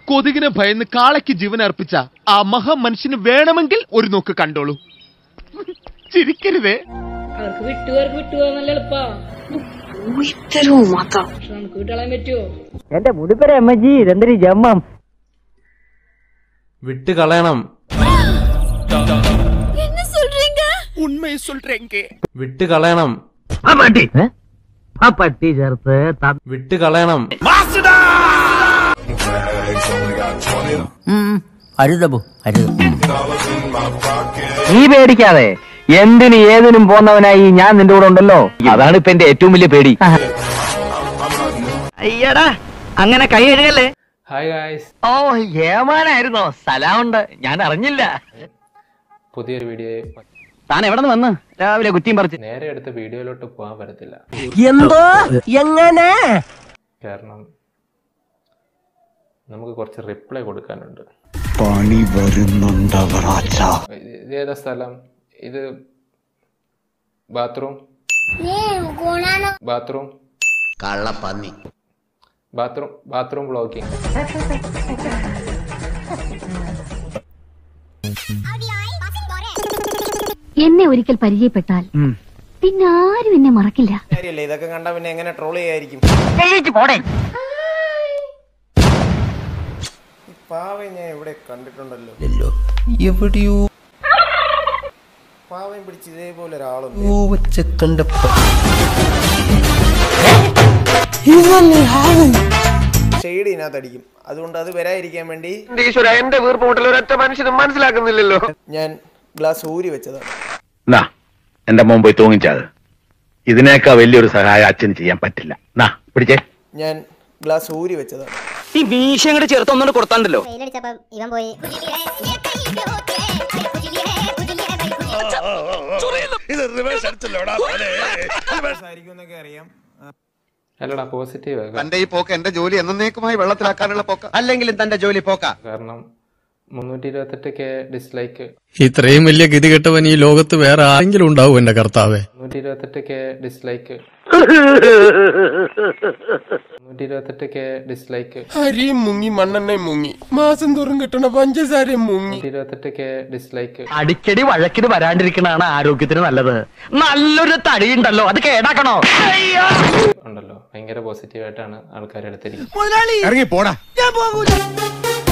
കൊതുകിനെ ഭയന്ന് കാളയ്ക്ക് ജീവൻ അർപ്പിച്ച ആ മഹാമനുഷ്യന് വേണമെങ്കിൽ ഒരു നോക്ക് കണ്ടോളൂ ചിരിക്കരുതേ അവർക്ക് വിട്ടുപോർക്ക് വിട്ടുപോകാൻ നല്ല എളുപ്പാ പോയിത്തരൂ മാത്ത പക്ഷെ നമുക്ക് വിട്ടളയാൻ പറ്റുമോ എന്റെ മുടിപ്പര അമ്മജി ഇതെന്തൊരു ജമ്മം വിട്ട് കളയണം ഉണ്മയെ சொல்றேங்க വിട്ട് കളയണം ആ പട്ടി ആ പട്ടി ചേർത്ത് ത- വിട്ട് കളയണം അരുതബു അരുത് നീ പേടിക്കാതെ എന്തിന് ഏതിനും പോന്നവനായി ഞാൻ നിന്റെ കൂടെ ഉണ്ടല്ലോ അതാണ് ഇപ്പൊ എന്റെ ഏറ്റവും വലിയ പേടി അയ്യടാ അങ്ങനെ കൈ എഴുകല്ലേ ഹായ് ഗായ്സ് ഓ ഏമാനായിരുന്നോ സ്ഥലമുണ്ട് ഞാൻ അറിഞ്ഞില്ല പുതിയൊരു വീഡിയോ താൻ എവിടെ നിന്ന് വന്ന് രാവിലെ കുറ്റിയും പറിച്ച് നേരെ എടുത്ത വീഡിയോയിലോട്ട് പോകാൻ പറ്റത്തില്ല എന്തോ എങ്ങനെ കാരണം നമുക്ക് കുറച്ച് റിപ്ലൈ കൊടുക്കാനുണ്ട് പണി വരുന്നുണ്ടവറാച്ച ഇത് ഇത് ഏതാ സ്ഥലം ഇത് ബാത്റൂം ബാത്റൂം കള്ളപ്പന്നി ബാത്റൂം ബാത്റൂം ബ്ലോക്കിംഗ് എന്നെ ഒരിക്കൽ പരിചയപ്പെട്ടാൽ പിന്നെ ആരും എന്നെ മറക്കില്ല കാര്യല്ലേ ഇതൊക്കെ കണ്ടാ പിന്നെ എങ്ങനെ ട്രോൾ ചെയ്യായിരിക്കും പോടെ ഈ പാവയെ ഞാൻ എവിടെ കണ്ടിട്ടുണ്ടല്ലോ എവിടെയോ പാവയും പിടിച്ച് ഇതേപോലെ ഒരാളുണ്ട് വെച്ച് കണ്ടപ്പോ ഷെയ്ഡ് ഇതിനകത്ത് അടിക്കും അതുകൊണ്ട് അത് വരാതിരിക്കാൻ വേണ്ടി എന്റെ വീർപ്പ് മുട്ടൽ ഒരൊറ്റ മനുഷ്യനും മനസ്സിലാക്കുന്നില്ലല്ലോ ഞാൻ ഗ്ലാസ് ഊരി വെച്ചതാണ് നാ എന്റെ മോൻ പോയി തൂങ്ങിച്ചത് ഇതിനേക്കാ വലിയൊരു സഹായം അച്ഛന് ചെയ്യാൻ പറ്റില്ല നാ പിടിച്ചേ ഞാൻ ഗ്ലാസ് ഊരി വെച്ചതാണ് ഈ മീശ അങ്ങോട്ട് ചേർത്ത് ഒന്നുകൂടെ കൊടുത്താണ്ടല്ലോ ഇവൻ പോയി ആയിരിക്കും എന്നൊക്കെ അറിയാം അല്ലടാ പോസിറ്റീവ് തന്റെ ഈ പോക്ക് എന്റെ ജോലി എന്നേക്കുമായി വെള്ളത്തിലാക്കാനുള്ള പോക്ക അല്ലെങ്കിലും തന്റെ ജോലി പോക്ക കാരണം മുന്നൂറ്റി ഇരുപത്തെട്ട് കെ ഡിസ്ലൈക്ക് ഇത്രയും വലിയ ഗതികെട്ടവൻ ഈ ലോകത്ത് വേറെ ആരെങ്കിലും ഉണ്ടാവും എന്റെ കർത്താവേ മുന്നൂറ്റി ഇരുപത്തെട്ട് കെ ഡിസ്ലൈക്ക് മുന്നൂറ്റി ഇരുപത്തെട്ട് കെ ഡിസ്ലൈക്ക് അരിയും മുങ്ങി മണ്ണെണ്ണയും മുങ്ങി മാസം തോറും കിട്ടണ പഞ്ചസാരയും മുങ്ങി മുന്നൂറ്റി ഇരുപത്തെട്ട് കെ ഡിസ്ലൈക്ക് അടിക്കടി വഴക്കിന് വരാണ്ടിരിക്കണതാണ് ആരോഗ്യത്തിന് നല്ലത് നല്ലൊരു തടിയുണ്ടല്ലോ അത് കേടാക്കണോ ഉണ്ടല്ലോ ഭയങ്കര പോസിറ്റീവായിട്ടാണ് ആൾക്കാർ എടുത്തിരിക്കുന്നത് ഇറങ്ങി പോടാ